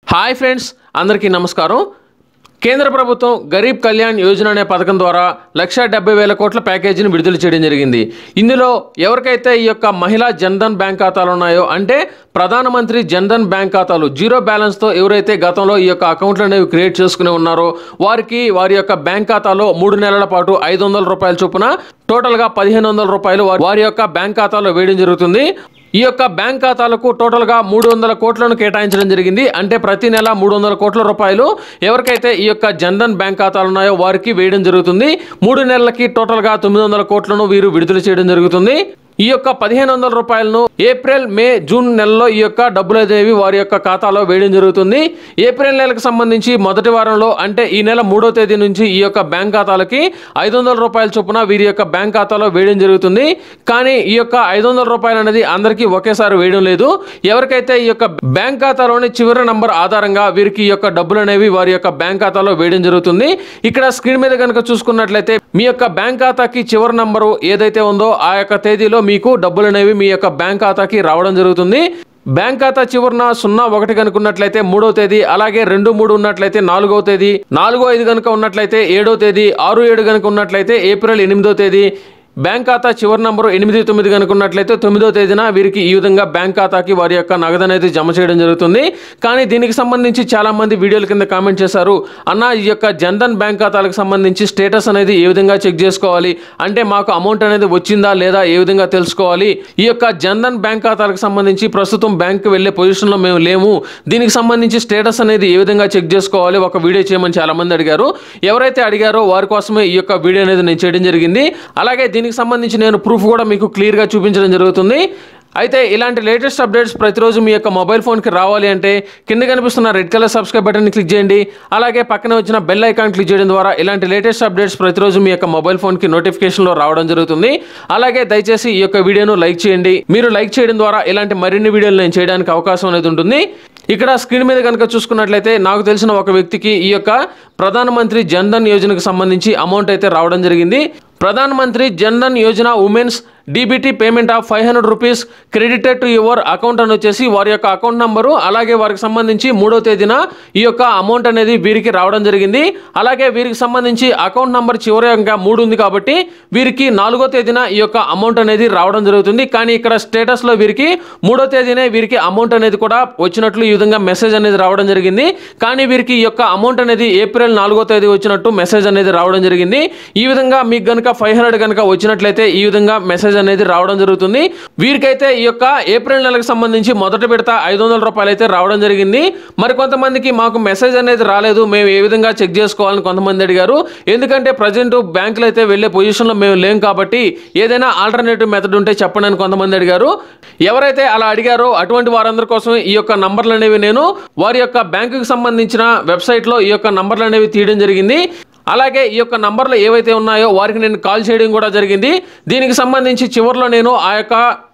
hi friends అందరికీ నమస్కారం కేంద్ర ప్రభుత్వం గరీబ్ కళ్యాణ్ యోజన అనే పథకం ద్వారా లక్ష డెబ్బై వేల కోట్ల ప్యాకేజీని విడుదల చేయడం జరిగింది ఇందులో ఎవరికైతే ఈ యొక్క మహిళా జన్ధన్ బ్యాంక్ ఖాతాలు ఉన్నాయో అంటే ప్రధానమంత్రి జన్ధన్ బ్యాంక్ ఖాతాలు జీరో బ్యాలెన్స్తో ఎవరైతే గతంలో ఈ యొక్క అకౌంట్లు అనేవి క్రియేట్ చేసుకుని ఉన్నారో వారికి వారి యొక్క బ్యాంక్ ఖాతాలో మూడు నెలల పాటు ఐదు వందల రూపాయల చొప్పున టోటల్గా పదిహేను వందల రూపాయలు వారి- వారి యొక్క బ్యాంక్ ఖాతాలో వేయడం జరుగుతుంది ఈ యొక్క బ్యాంక్ ఖాతాలకు టోటల్గా మూడు వందల కోట్లను కేటాయించడం జరిగింది అంటే ప్రతి నెల మూడు వందల కోట్ల రూపాయలు ఎవరికైతే ఈ యొక్క జన్ధన్ బ్యాంక్ ఖాతాలు ఉన్నాయో వారికి వేయడం జరుగుతుంది మూడు నెలలకి టోటల్గా తొమ్మిది వందల కోట్లను వీరు విడుదల చేయడం జరుగుతుంది ఈ యొక్క పదిహేను వందల రూపాయలను ఏప్రిల్ మే జూన్ నెలలో ఈ యొక్క డబ్బులు అనేవి వారి యొక్క ఖాతాలో వేయడం జరుగుతుంది ఏప్రిల్ నెలకు సంబంధించి మొదటి వారంలో అంటే ఈ నెల మూడో తేదీ నుంచి ఈ యొక్క బ్యాంక్ ఖాతాలకి ఐదు వందల రూపాయల చొప్పున వీరి యొక్క బ్యాంక్ ఖాతాలో వేయడం jరుగుతుంది కానీ ఈ యొక్క ఐదు వందల రూపాయలు అనేది అందరికీ ఒకేసారి వేయడం లేదు ఎవరికైతే ఈ యొక్క బ్యాంక్ ఖాతాలోని చివరి నంబర్ ఆధారంగా వీరికి ఈ యొక్క డబ్బులు అనేవి వారి యొక్క బ్యాంక్ ఖాతాలో వేయడం జరుగుతుంది ఇక్కడ స్క్రీన్ మీద కనుక చూసుకున్నట్లయితే మీ యొక్క బ్యాంక్ ఖాతాకి చివరి నంబరు ఏదైతే ఉందో ఆ యొక్క తేదీలో మీకు డబ్బులు అనేవి మీ యొక్క బ్యాంక్ ఖాతాకి రావడం జరుగుతుంది బ్యాంక్ ఖాతా చివరన సున్నా ఒకటి కనుకున్నట్లయితే మూడో తేదీ అలాగే రెండు మూడు ఉన్నట్లయితే నాలుగో తేదీ నాలుగో ఐదు కనుక ఉన్నట్లయితే ఏడో తేదీ ఆరు ఏడు కనుక ఉన్నట్లయితే ఏప్రిల్ ఎనిమిదో తేదీ బ్యాంక్ ఖాతా చివరి నంబరు ఎనిమిది తొమ్మిది కనుకున్నట్లయితే తొమ్మిదో తేదీన వీరికి ఈ విధంగా బ్యాంక్ ఖాతాకి వారి యొక్క నగదు అనేది జమ చేయడం జరుగుతుంది కానీ దీనికి సంబంధించి చాలా మంది వీడియోల కింద కామెంట్ చేశారు అన్న ఈ యొక్క జన్ధన్ బ్యాంక్ ఖాతాలకు సంబంధించి స్టేటస్ అనేది ఏ విధంగా చెక్ చేసుకోవాలి అంటే మాకు అమౌంట్ అనేది వచ్చిందా లేదా ఏ విధంగా తెలుసుకోవాలి ఈ యొక్క జన్ధన్ బ్యాంక్ ఖాతాలకు సంబంధించి ప్రస్తుతం బ్యాంక్ వెళ్ళే పొజిషన్లో మేము లేము దీనికి సంబంధించి స్టేటస్ అనేది ఏ విధంగా చెక్ చేసుకోవాలి ఒక వీడియో చేయమని చాలా మంది అడిగారు ఎవరైతే అడిగారో వారి కోసమే ఈ యొక్క వీడియో అనేది నేను చేయడం జరిగింది అలాగే దీనికి సంబంధించి నేను ప్రూఫ్ కూడా మీకు క్లియర్గా చూపించడం జరుగుతుంది అయితే ఇలాంటి లేటెస్ట్ అప్డేట్స్ ప్రతిరోజు మీ యొక్క మొబైల్ ఫోన్కి రావాలి అంటే కింద కనిపిస్తున్న రెడ్ కలర్ సబ్స్క్రైబ్ బటన్ని క్లిక్ చేయండి అలాగే పక్కన వచ్చిన బెల్ ఐకాన్ క్లిక్ చేయడం ద్వారా ఇలాంటి లేటెస్ట్ అప్డేట్స్ ప్రతిరోజు మీ యొక్క మొబైల్ ఫోన్కి నోటిఫికేషన్లో రావడం జరుగుతుంది అలాగే దయచేసి ఈ యొక్క వీడియోను లైక్ చేయండి మీరు లైక్ చేయడం ద్వారా ఇలాంటి మరిన్ని వీడియోలు నేను చేయడానికి అవకాశం అనేది ఉంటుంది ఇక్కడ స్క్రీన్ మీద కనుక చూసుకున్నట్లయితే నాకు తెలిసిన ఒక వ్యక్తికి ఈ యొక్క ప్రధానమంత్రి జన్ధన్ యోజనకు సంబంధించి అమౌంట్ అయితే రావడం జరిగింది ప్రధానమంత్రి Jandhan Yojana women's DBT payment of five hundred rupees credited to your account అని వచ్చేసి వారి యొక్క అకౌంట్ నంబరు అలాగే వారికి సంబంధించి మూడో తేదీన ఈ యొక్క అమౌంట్ అనేది వీరికి రావడం జరిగింది అలాగే వీరికి సంబంధించి అకౌంట్ నంబర్ చివరి ఇంకా మూడు ఉంది కాబట్టి వీరికి నాలుగో తేదీన ఈ యొక్క అమౌంట్ అనేది రావడం జరుగుతుంది కానీ ఇక్కడ స్టేటస్లో వీరికి మూడో తేదీనే వీరికి అమౌంట్ అనేది కూడా వచ్చినట్లు ఈ విధంగా మెసేజ్ అనేది రావడం జరిగింది కానీ వీరికి ఈ యొక్క అమౌంట్ అనేది ఏప్రిల్ నాలుగో తేదీ వచ్చినట్టు మెసేజ్ అనేది రావడం జరిగింది ఈ విధంగా మీకు కనుక ఫైవ్ హండ్రెడ్ కనుక వచ్చినట్లయితే ఈ విధంగా మెసేజ్ అనేది రావడం జరుగుతుంది వీరికైతే ఈ యొక్క ఏప్రిల్ నెలకు సంబంధించి మొదటి విడత ఐదు వందల రూపాయలు అయితే రావడం జరిగింది మరి కొంతమందికి మాకు మెసేజ్ అనేది రాలేదు మేము ఏ విధంగా చెక్ చేసుకోవాలని కొంతమంది అడిగారు ఎందుకంటే ప్రజెంట్ బ్యాంకులు అయితే వెళ్ళే పొజిషన్లో మేము లేం కాబట్టి ఏదైనా ఆల్టర్నేటివ్ మెథడ్ ఉంటే చెప్పండి అని కొంతమంది అడిగారు ఎవరైతే అలా అడిగారో అటువంటి వారందరి కోసం ఈ యొక్క నంబర్లు అనేవి నేను వారి యొక్క బ్యాంకుకి సంబంధించిన వెబ్సైట్లో ఈ యొక్క నంబర్లు అనేవి తీయడం జరిగింది అలాగే ఈ యొక్క నంబర్లు ఏవైతే ఉన్నాయో వారికి నేను కాల్ చేయడం కూడా జరిగింది దీనికి సంబంధించి చివరిలో నేను ఆ యొక్క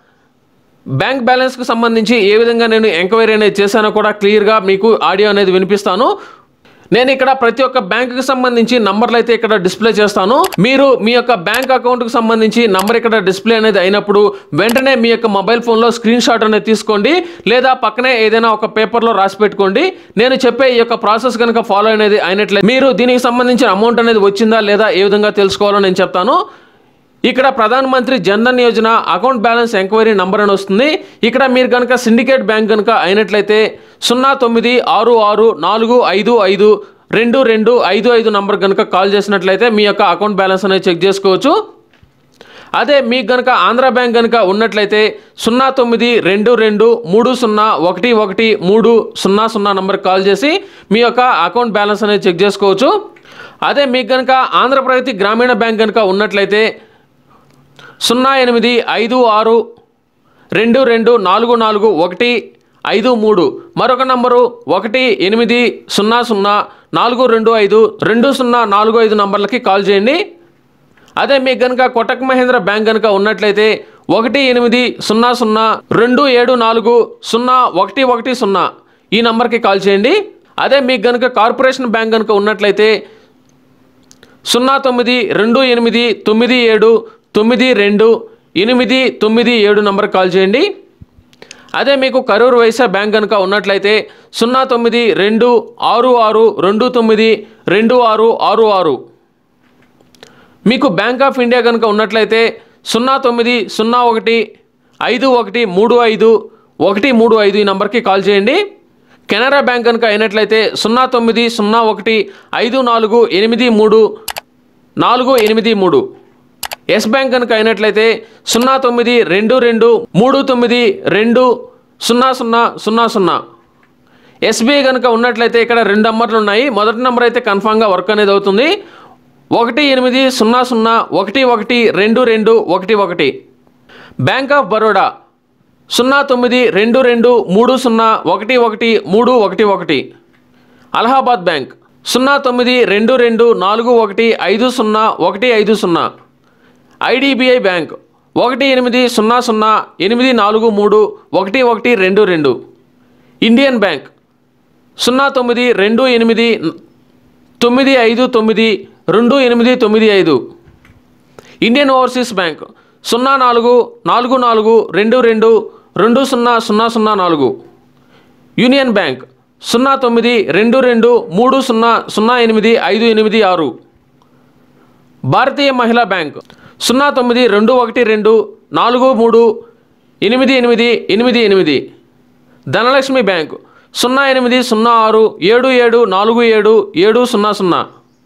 బ్యాంక్ బ్యాలెన్స్కి సంబంధించి ఏ విధంగా నేను ఎంక్వైరీ అనేది చేశానో కూడా క్లియర్గా మీకు ఆడియో అనేది వినిపిస్తాను నేను ఇక్కడ ప్రతి ఒక్క బ్యాంకుకి సంబంధించి నంబర్లు అయితే ఇక్కడ డిస్ప్లే చేస్తాను మీరు మీ యొక్క బ్యాంక్ అకౌంట్కి సంబంధించి నంబర్ ఇక్కడ డిస్ప్లే అనేది అయినప్పుడు వెంటనే మీ యొక్క మొబైల్ ఫోన్లో స్క్రీన్ షాట్ అనేది తీసుకోండి లేదా పక్కనే ఏదైనా ఒక పేపర్లో రాసి పెట్టుకోండి నేను చెప్పే ఈ యొక్క ప్రాసెస్ కనుక ఫాలో అనేది అయినట్లయితే మీరు దీనికి సంబంధించిన అమౌంట్ అనేది వచ్చిందా లేదా ఏ విధంగా తెలుసుకోవాలో నేను చెప్తాను ఇక్కడ ప్రధానమంత్రి Jandhan Yojana account balance enquiry number అని వస్తుంది ఇక్కడ మీరు కనుక సిండికేట్ బ్యాంక్ కనుక అయినట్లయితే సున్నా తొమ్మిది ఆరు ఆరు నాలుగు ఐదు ఐదు రెండు రెండు ఐదు ఐదు నంబర్ కనుక కాల్ చేసినట్లయితే మీ యొక్క అకౌంట్ బ్యాలెన్స్ అనేది చెక్ చేసుకోవచ్చు అదే మీకు కనుక ఆంధ్ర బ్యాంక్ కనుక ఉన్నట్లయితే సున్నా తొమ్మిది రెండు రెండు మూడు సున్నా ఒకటి ఒకటి మూడు సున్నా సున్నా నంబర్ కాల్ చేసి మీ యొక్క అకౌంట్ బ్యాలెన్స్ అనేది చెక్ చేసుకోవచ్చు అదే మీకు కనుక ఆంధ్రప్రగతి గ్రామీణ బ్యాంక్ కనుక ఉన్నట్లయితే సున్నా ఎనిమిది ఐదు ఆరు రెండు రెండు నాలుగు నాలుగు ఒకటి ఐదు మూడు మరొక నంబరు ఒకటి ఎనిమిది సున్నా సున్నా నాలుగు రెండు ఐదు రెండు సున్నా నాలుగు ఐదు నంబర్లకి కాల్ చేయండి అదే మీకు కనుక కొటక్ మహేంద్ర బ్యాంక్ కనుక ఉన్నట్లయితే ఒకటి ఎనిమిది సున్నా సున్నా రెండు ఏడు నాలుగు సున్నా ఒకటి ఒకటి సున్నా ఈ నంబర్కి కాల్ చేయండి అదే మీకు కనుక కార్పొరేషన్ బ్యాంక్ కనుక ఉన్నట్లయితే సున్నా తొమ్మిది రెండు ఎనిమిది తొమ్మిది ఏడు తొమ్మిది రెండు ఎనిమిది తొమ్మిది ఏడు నంబర్ కాల్ చేయండి అదే మీకు కరూర్ వైశ్య బ్యాంక్ కనుక ఉన్నట్లయితే సున్నా తొమ్మిది రెండు ఆరు ఆరు రెండు తొమ్మిది రెండు ఆరు ఆరు ఆరు మీకు బ్యాంక్ ఆఫ్ ఇండియా కనుక ఉన్నట్లయితే సున్నా తొమ్మిది సున్నా ఒకటి ఐదు ఒకటి మూడు ఐదు ఒకటి మూడు ఐదు ఈ నంబర్కి కాల్ చేయండి కెనరా బ్యాంక్ కనుక అయినట్లయితే సున్నా తొమ్మిది సున్నా ఒకటి ఐదు నాలుగు ఎనిమిది మూడు నాలుగు ఎనిమిది మూడు ఎస్ బ్యాంక్ కనుక అయినట్లయితే సున్నా తొమ్మిది రెండు రెండు మూడు తొమ్మిది రెండు సున్నా సున్నా సున్నా సున్నా ఎస్బీఐ కనుక ఉన్నట్లయితే ఇక్కడ రెండు నంబర్లు ఉన్నాయి మొదటి నంబర్ అయితే కన్ఫామ్గా వర్క్ అనేది అవుతుంది ఒకటి ఎనిమిది సున్నా సున్నా ఒకటి ఒకటి రెండు రెండు ఒకటి ఒకటి బ్యాంక్ ఆఫ్ బరోడా సున్నా తొమ్మిది రెండు రెండు మూడు సున్నా ఒకటి ఒకటి మూడు ఒకటి ఒకటి అలహాబాద్ బ్యాంక్ సున్నా తొమ్మిది రెండు రెండు నాలుగు ఒకటి ఐదు సున్నా ఒకటి ఐదు సున్నా ఐడిబిఐ బ్యాంక్ ఒకటి ఎనిమిది సున్నా సున్నా ఎనిమిది నాలుగు మూడు ఒకటి ఒకటి రెండు రెండు ఇండియన్ బ్యాంక్ సున్నా తొమ్మిది రెండు ఎనిమిది తొమ్మిది ఐదు తొమ్మిది రెండు ఎనిమిది తొమ్మిది ఐదు ఇండియన్ ఓవర్సీస్ బ్యాంక్ సున్నా నాలుగు నాలుగు నాలుగు రెండు రెండు రెండు సున్నా సున్నా సున్నా నాలుగు యూనియన్ బ్యాంక్ సున్నా తొమ్మిది రెండు రెండు మూడు సున్నా సున్నా ఎనిమిది ఐదు ఎనిమిది ఆరు భారతీయ మహిళా బ్యాంక్ సున్నా తొమ్మిది రెండు ఒకటి రెండు నాలుగు మూడు ఎనిమిది ఎనిమిది ఎనిమిది ఎనిమిది ధనలక్ష్మి బ్యాంక్ సున్నా ఎనిమిది సున్నా ఆరు ఏడు ఏడు నాలుగు ఏడు ఏడు సున్నా సున్నా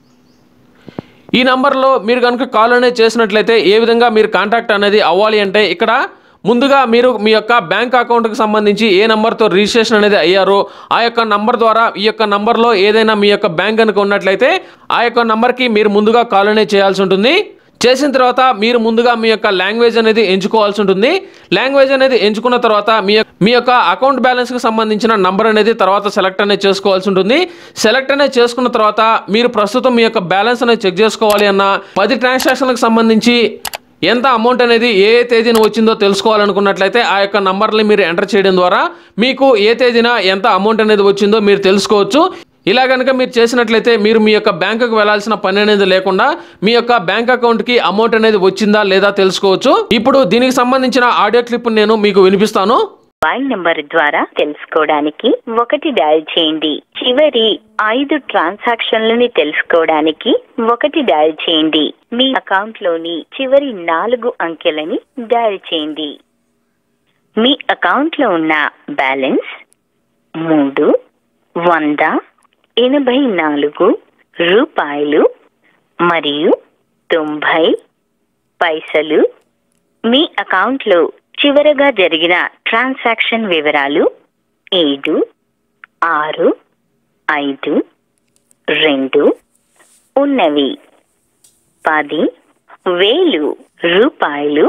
ఈ నంబర్లో మీరు కనుక కాల్ అనేది చేసినట్లయితే ఏ విధంగా మీరు కాంటాక్ట్ అనేది అవ్వాలి అంటే ఇక్కడ ముందుగా మీరు మీ యొక్క బ్యాంక్ అకౌంట్కి సంబంధించి ఏ నంబర్తో రిజిస్ట్రేషన్ అనేది అయ్యారో ఆ యొక్క నంబర్ ద్వారా ఈ యొక్క నంబర్లో ఏదైనా మీ యొక్క బ్యాంక్ కనుక ఉన్నట్లయితే ఆ యొక్క నంబర్కి మీరు ముందుగా కాల్ అనేది చేయాల్సి ఉంటుంది చేసిన తర్వాత మీరు ముందుగా మీ యొక్క లాంగ్వేజ్ అనేది ఎంచుకోవాల్సి ఉంటుంది లాంగ్వేజ్ అనేది ఎంచుకున్న తర్వాత మీ యొక్క- మీ యొక్క అకౌంట్ బ్యాలెన్స్కి సంబంధించిన నంబర్ అనేది తర్వాత సెలెక్ట్ అనేది చేసుకోవాల్సి ఉంటుంది సెలెక్ట్ అనేది చేసుకున్న తర్వాత మీరు ప్రస్తుతం మీ యొక్క బ్యాలెన్స్ అనేది చెక్ చేసుకోవాలి అన్న పది ట్రాన్సాక్షన్లకు సంబంధించి ఎంత అమౌంట్ అనేది ఏ ఏ తేదీన వచ్చిందో తెలుసుకోవాలనుకున్నట్లయితే ఆ యొక్క నంబర్ని మీరు ఎంటర్ చేయడం ద్వారా మీకు ఏ తేదీన ఎంత అమౌంట్ అనేది వచ్చిందో మీరు తెలుసుకోవచ్చు ఇలా కనుక మీరు చేసినట్లయితే మీరు మీ యొక్క బ్యాంకుకు వెళ్ళాల్సిన పని అనేది లేకుండా మీ యొక్క బ్యాంక్ అకౌంట్కి అమౌంట్ అనేది వచ్చిందా లేదా తెలుసుకోవచ్చు ఇప్పుడు దీనికి సంబంధించిన ఆడియో క్లిప్ నేను మీకు వినిపిస్తాను మొబైల్ నంబర్ ద్వారా తెలుసుకోవడానికి ఒకటి డయల్ చేయండి చివరి ఐదు ట్రాన్సాక్షన్లని తెలుసుకోవడానికి ఒకటి డయల్ చేయండి మీ అకౌంట్ లోని చివరి నాలుగు అంకెలని డయల్ చేయండి మీ అకౌంట్ లో ఉన్న బ్యాలెన్స్ మూడు వంద ఎనభై నాలుగు రూపాయలు మరియు తొంభై పైసలు మీ అకౌంట్లో చివరగా జరిగిన ట్రాన్సాక్షన్ వివరాలు ఏడు ఆరు ఐదు రెండు ఉన్నవి పది వేలు రూపాయలు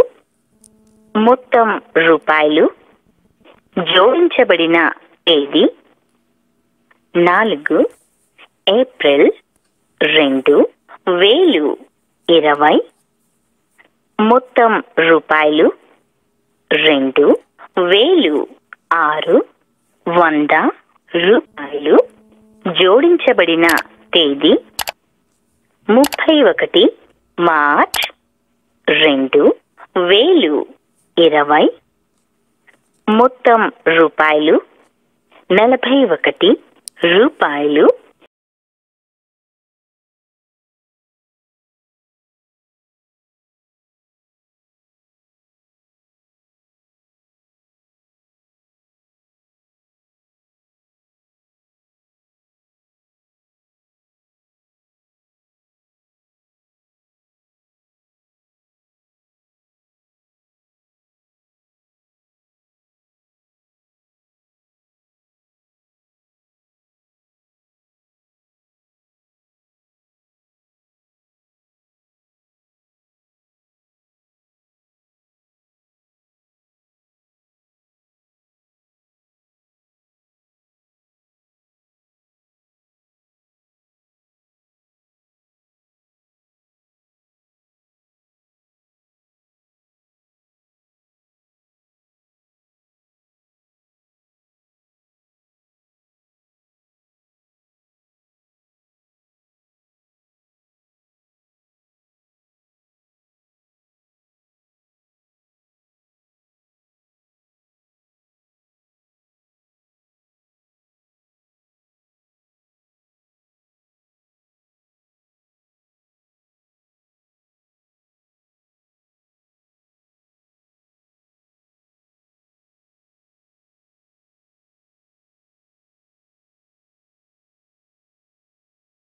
మొత్తం రూపాయలు జోడించబడిన తేదీ నాలుగు ఏప్రిల్ రెండు వేలు ఇరవై మొత్తం రూపాయలు రెండు వేలు ఆరు వంద రూపాయలు జోడించబడిన తేదీ ముప్పై ఒకటి మార్చ్ రెండు వేలు ఇరవై మొత్తం రూపాయలు నలభై ఒకటి రూపాయలు